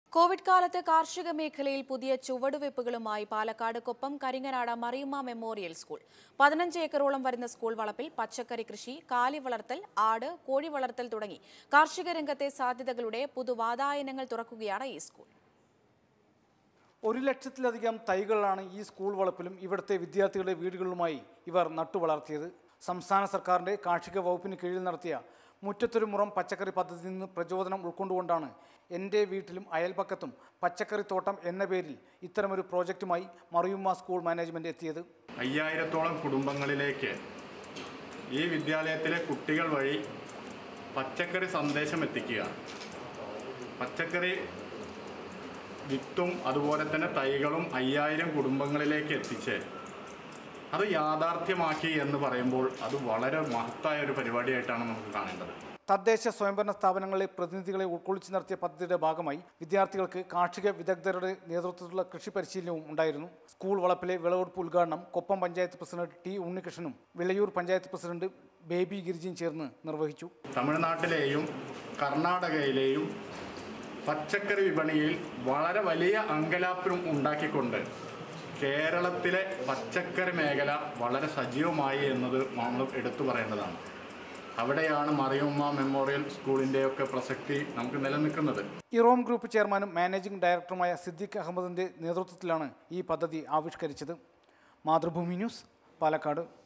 Covid കാലത്ത് കാർഷിക മേഖലയിൽ പുതിയ ചുവടുവയ്പ്പുകളുമായി പാലക്കാട് കൊപ്പം കരിങ്ങനാട് മറിയുമ്മ മെമ്മോറിയൽ സ്കൂൾ പതിനഞ്ച് ഏക്കറോളം വരുന്ന സ്കൂൾ വളപ്പിൽ പച്ചക്കറി കൃഷി കാലി വളർത്തൽ ആട് കോഴി വളർത്തൽ തുടങ്ങി കാർഷിക രംഗത്തെ സാധ്യതകളുടെ പുതുവാതായനങ്ങൾ തുറക്കുകയാണ് ഈ സ്കൂൾ ഒരു ലക്ഷത്തിലധികം തൈകളാണ് ഈ സ്കൂൾ വളപ്പിലും ഇവിടുത്തെ വിദ്യാർത്ഥികളുടെ വീടുകളിലുമായി ഇവർ നട്ടുവളർത്തിയത് സംസ്ഥാന സർക്കാരിന്റെ കാർഷിക വകുപ്പിന് കീഴിൽ നടത്തിയ മുറ്റത്തൊരു മുറം പച്ചക്കറി പദ്ധതിയിൽ നിന്ന് പ്രചോദനം ഉൾക്കൊണ്ടുകൊണ്ടാണ് എൻ്റെ വീട്ടിലും അയൽപക്കത്തും പച്ചക്കറി തോട്ടം എന്ന പേരിൽ ഇത്തരമൊരു പ്രോജക്റ്റുമായി മറിയുമ്മ സ്കൂൾ മാനേജ്മെന്റ് എത്തിയത് അയ്യായിരത്തോളം കുടുംബങ്ങളിലേക്ക് ഈ വിദ്യാലയത്തിലെ കുട്ടികൾ വഴി പച്ചക്കറി സന്ദേശം എത്തിക്കുക പച്ചക്കറി വിത്തും അതുപോലെ തന്നെ തൈകളും അയ്യായിരം കുടുംബങ്ങളിലേക്ക് എത്തിച്ച് അത് യാഥാർത്ഥ്യമാക്കി എന്ന് പറയുമ്പോൾ അത് വളരെ മഹത്തായ ഒരു പരിപാടിയായിട്ടാണ് നമുക്ക് കാണേണ്ടത് തദ്ദേശ സ്വയംഭരണ സ്ഥാപനങ്ങളിലെ പ്രതിനിധികളെ ഉൾക്കൊള്ളിച്ച് നടത്തിയ പദ്ധതിയുടെ ഭാഗമായി വിദ്യാർത്ഥികൾക്ക് കാർഷിക വിദഗ്ധരുടെ നേതൃത്വത്തിലുള്ള കൃഷി പരിശീലനവും ഉണ്ടായിരുന്നു സ്കൂൾ വളപ്പിലെ വിളവെടുപ്പ് ഉദ്ഘാടനം കൊപ്പം പഞ്ചായത്ത് പ്രസിഡന്റ് ടി ഉണ്ണികൃഷ്ണനും വിളയൂർ പഞ്ചായത്ത് പ്രസിഡന്റ് ബേബി ഗിരിജിയും ചേർന്ന് നിർവഹിച്ചു തമിഴ്നാട്ടിലെയും കർണാടകയിലെയും പച്ചക്കറി വിപണിയിൽ വളരെ വലിയ അങ്കലാപ്പും ഉണ്ടാക്കിക്കൊണ്ട് കേരളത്തിലെ പച്ചക്കറി മേഖല വളരെ സജീവമായി എന്നത് നമ്മൾ എടുത്തു പറയേണ്ടതാണ് അവിടെയാണ് മറിയമ്മ മെമ്മോറിയൽ സ്കൂളിൻ്റെയൊക്കെ പ്രസക്തി നമുക്ക് നിലനിൽക്കുന്നത് ഇറോം ഗ്രൂപ്പ് ചെയർമാനും മാനേജിംഗ് ഡയറക്ടറുമായ സിദ്ദിഖ് അഹമ്മദിന്റെ നേതൃത്വത്തിലാണ് ഈ പദ്ധതി ആവിഷ്കരിച്ചത് മാതൃഭൂമി ന്യൂസ് പാലക്കാട്